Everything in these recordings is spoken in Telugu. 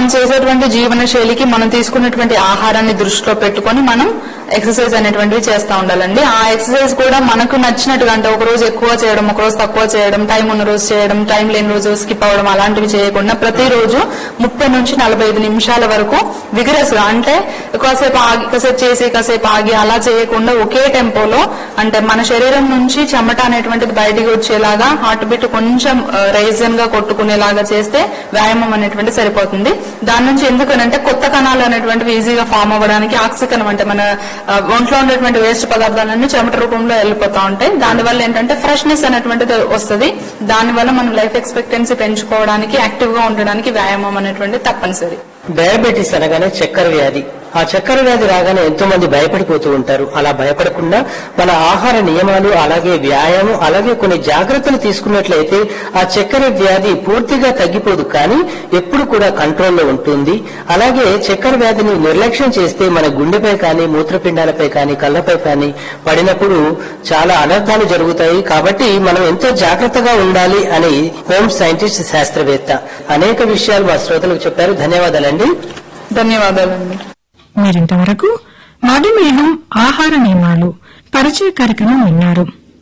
మనం చేసేటువంటి జీవన శైలికి మనం తీసుకున్నటువంటి ఆహారాన్ని దృష్టిలో పెట్టుకొని మనం ఎక్సర్సైజ్ అనేటువంటివి చేస్తూ ఉండాలండి ఆ ఎక్సర్సైజ్ కూడా మనకు నచ్చినట్టుగా అంటే ఒక రోజు ఎక్కువ చేయడం ఒక రోజు తక్కువ చేయడం టైం ఉన్న రోజు చేయడం టైం లేని రోజు స్కిప్ అవ్వడం అలాంటివి చేయకుండా ప్రతిరోజు ముప్పై నుంచి నలభై ఐదు నిమిషాల వరకు విగరస్ గా అంటే కాసేపు ఆగి కాసేపు చేసి కాసేపు ఆగి అలా చేయకుండా ఒకే టెంపోలో అంటే మన శరీరం నుంచి చెమట అనేటువంటిది బయటికి వచ్చేలాగా హార్ట్ బీట్ కొంచెం రైజన్ గా కొట్టుకునేలాగా చేస్తే వ్యాయామం అనేటువంటి సరిపోతుంది దాని నుంచి ఎందుకనంటే కొత్త కణాలు అనేటువంటివి ఈజీగా ఫామ్ అవ్వడానికి ఆక్సికనం అంటే మన ఆ, ఒంట్లో ఉండేటువంటి వేస్ట్ పదార్థాలన్నీ చెమట రూపంలో వెళ్ళిపోతా ఉంటాయి దానివల్ల ఏంటంటే ఫ్రెష్నెస్ అనేటువంటిది వస్తుంది దానివల్ల మనం లైఫ్ ఎక్స్పెక్టెన్సీ పెంచుకోవడానికి యాక్టివ్ గా ఉండడానికి వ్యాయామం అనేటువంటిది తప్పనిసరి డయాబెటీస్ అనగానే చక్కెర వ్యాధి ఆ చక్కెర వ్యాధి రాగానే ఎంతో మంది భయపడిపోతూ ఉంటారు అలా భయపడకుండా మన ఆహార నియమాలు అలాగే వ్యాయామం అలాగే కొన్ని జాగ్రత్తలు తీసుకున్నట్లయితే ఆ చక్కెర వ్యాధి పూర్తిగా తగ్గిపోదు కానీ ఎప్పుడు కూడా కంట్రోల్లో ఉంటుంది అలాగే చక్కెర వ్యాధిని నిర్లక్ష్యం చేస్తే మన గుండెపై కానీ మూత్రపిండాలపై కానీ కళ్ళపై కానీ పడినప్పుడు చాలా అనర్థాలు జరుగుతాయి కాబట్టి మనం ఎంతో జాగ్రత్తగా ఉండాలి అని హోమ్ సైంటిస్ట్ శాస్త్రవేత్త అనేక విషయాలు మా శ్రోతలకు చెప్పారు ధన్యవాదాలండి ధన్యవాదాలండి మీరింతవరకు మధుమేహం ఆహార నియమాలు పరిచయ కార్యక్రమం విన్నారు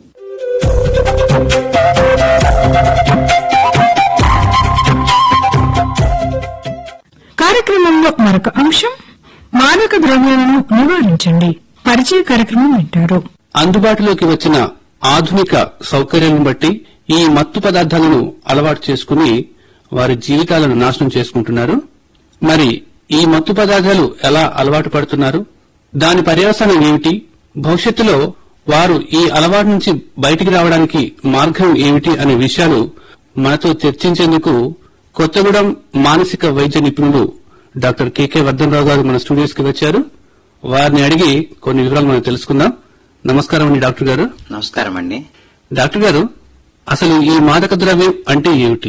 కార్యక్రమంలో మరొక అంశం మాదక ద్రవ్యాలను నివారించండి పరిచయ కార్యక్రమం వింటారు అందుబాటులోకి వచ్చిన ఆధునిక సౌకర్యాలను బట్టి ఈ మత్తు పదార్థాలను అలవాటు చేసుకుని వారి జీవితాలను నాశనం చేసుకుంటున్నారు మరి ఈ మత్తు పదార్థాలు ఎలా అలవాటు పడుతున్నారు దాని పర్యవసానం ఏమిటి భవిష్యత్తులో వారు ఈ అలవాటు నుంచి బయటికి రావడానికి మార్గం ఏమిటి అనే విషయాలు మనతో చర్చించేందుకు కొత్తగూడెం మానసిక వైద్య నిపుణులు డాక్టర్ కెకే వర్ధనరావు గారు మన స్టూడియోస్ కి వచ్చారు వారిని అడిగి కొన్ని వివరాలు మనం తెలుసుకుందాం నమస్కారం అండి డాక్టర్ గారు నమస్కారం అండి డాక్టర్ గారు అసలు ఈ మాదక ద్రవ్యం అంటే ఏమిటి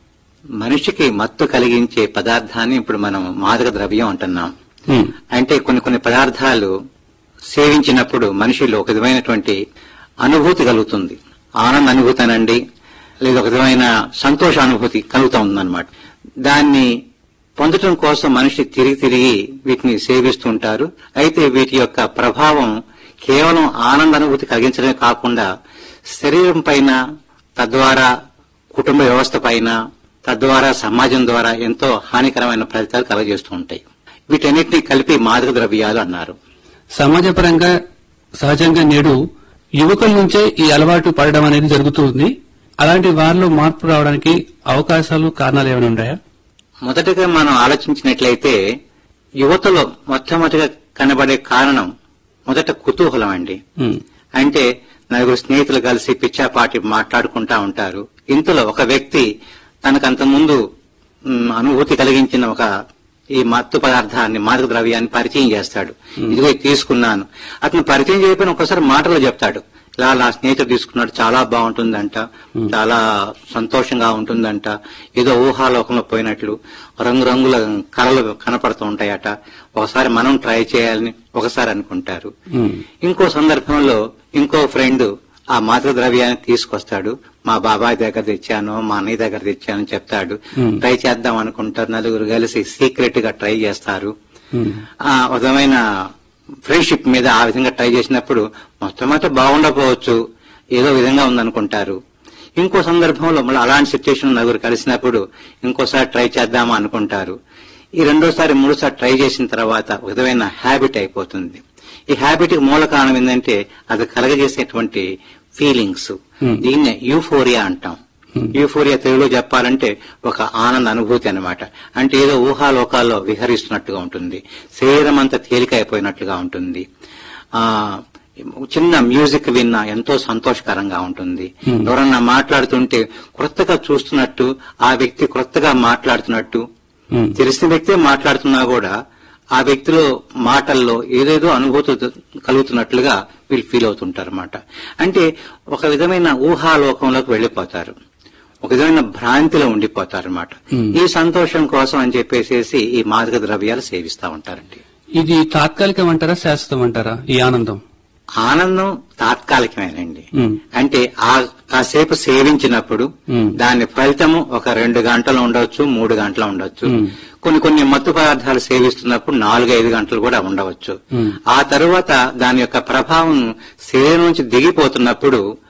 మనిషికి మత్తు కలిగించే పదార్థాన్ని ఇప్పుడు మనం మాదక ద్రవ్యం అంటున్నాం హ్మ్. అంటే కొన్ని కొన్ని పదార్థాలు సేవించినప్పుడు మనిషిలో ఒక విధమైనటువంటి అనుభూతి కలుగుతుంది ఆనంద అనుభూతి అనండి లేదా ఒక విధమైన సంతోష అనుభూతి కలుగుతూ ఉందన్నమాట దాన్ని పొందటం కోసం మనిషి తిరిగి తిరిగి వీటిని సేవిస్తుంటారు అయితే వీటి యొక్క ప్రభావం కేవలం ఆనంద అనుభూతి కలిగించడమే కాకుండా శరీరం పైన తద్వారా కుటుంబ వ్యవస్థ పైన తద్వారా సమాజం ద్వారా ఎంతో హానికరమైన ఫలితాలు కలగజేస్తూ ఉంటాయి వీటన్నిటిని కలిపి మాదక ద్రవ్యాలు అన్నారు సమాజపరంగా సహజంగా నేడు యువకుల నుంచే ఈ అలవాటు పడడం అనేది జరుగుతుంది అలాంటి వారిలో మార్పు రావడానికి అవకాశాలు కారణాలు ఏమైనా ఉన్నాయా మొదటగా మనం ఆలోచించినట్లయితే యువతలో మొట్టమొదటిగా కనబడే కారణం మొదట కుతూహలం అండి హ్మ్. అంటే నలుగురు స్నేహితులు కలిసి పిచ్చాపాటి మాట్లాడుకుంటా ఉంటారు ఇంతలో ఒక వ్యక్తి తనకంత ముందు మ్, అనుభూతి కలిగించిన ఒక ఈ మత్తు పదార్థాన్ని మాదక ద్రవ్యాన్ని పరిచయం చేస్తాడు ఇదిగో ఇది తీసుకున్నాను అతను పరిచయం చేయకపోయినా ఒకసారి మాటలో చెప్తాడు ఇలా నా స్నేహితుడు తీసుకున్నాడు చాలా బాగుంటుందంట చాలా సంతోషంగా ఉంటుందంట ఏదో ఊహాలోకంలో పోయినట్లు రంగురంగుల కళలు కనపడుతూ ఉంటాయట ఒకసారి మనం ట్రై చేయాలని ఒకసారి అనుకుంటారు హ్మ్. ఇంకో సందర్భంలో ఇంకో ఫ్రెండ్ ఆ మాదక ద్రవ్యాన్ని తీసుకొస్తాడు మా బాబాయ్ దగ్గర తెచ్చాను మా అన్నయ్య దగ్గర తెచ్చాను అని చెప్తాడు Hmm. ట్రై చేద్దాం అనుకుంటారు నలుగురు కలిసి సీక్రెట్ గా ట్రై చేస్తారు హ్మ్. ఆ ఒక విధమైన ఫ్రెండ్షిప్ మీద ఆ విధంగా ట్రై చేసినప్పుడు మొత్తం అయితే బాగుండకపోవచ్చు ఏదో విధంగా ఉందనుకుంటారు ఇంకో సందర్భంలో మళ్ళీ అలాంటి సిచ్యుయేషన్ నలుగురు కలిసినప్పుడు ఇంకోసారి ట్రై చేద్దామా అనుకుంటారు ఈ రెండోసారి మూడోసారి ట్రై చేసిన తర్వాత ఒక విధమైన హ్యాబిట్ అయిపోతుంది ఈ హ్యాబిట్ కి మూల కారణం ఏంటంటే అది కలగజేసేటువంటి ఫీలింగ్స్ Hmm. దీన్నే యూఫోరియా అంటాం యూఫోరియా తెలుగులో చెప్పాలంటే ఒక ఆనంద అనుభూతి అన్నమాట అంటే ఏదో ఊహాలోకాల్లో విహరిస్తున్నట్టుగా ఉంటుంది శరీరం అంతా తేలికైపోయినట్లుగా ఉంటుంది ఆ చిన్న మ్యూజిక్ విన్నా ఎంతో సంతోషకరంగా ఉంటుంది Hmm. ఎవరన్నా మాట్లాడుతుంటే కొత్తగా చూస్తున్నట్టు ఆ వ్యక్తి కొత్తగా మాట్లాడుతున్నట్టు హ్మ్. తెలిసిన వ్యక్తే మాట్లాడుతున్నా కూడా ఆ వ్యక్తిలో మాటల్లో ఏదేదో అనుభూతి కలుగుతున్నట్లుగా వీళ్ళు ఫీల్ అవుతుంటారు అనమాట అంటే ఒక విధమైన ఊహాలోకంలోకి వెళ్లిపోతారు ఒక విధమైన భ్రాంతిలో ఉండిపోతారు అనమాట Hmm. ఈ సంతోషం కోసం అని చెప్పేసి ఈ మాదక ద్రవ్యాలు సేవిస్తా ఉంటారండి ఇది తాత్కాలికం అంటారా శాశ్వతం అంటారా ఈ ఆనందం ఆనందం తాత్కాలికమేనండి మ్మ్. అంటే ఆ కాసేపు సేవించినప్పుడు మ్మ్. దాని ఫలితము ఒక రెండు గంటలు ఉండవచ్చు మూడు గంటలు ఉండొచ్చు మ్మ్. కొన్ని కొన్ని మత్తు పదార్థాలు సేవిస్తున్నప్పుడు నాలుగు ఐదు గంటలు కూడా ఉండవచ్చు మ్మ్. ఆ తరువాత దాని యొక్క ప్రభావం శరీరం నుంచి దిగిపోతున్నప్పుడు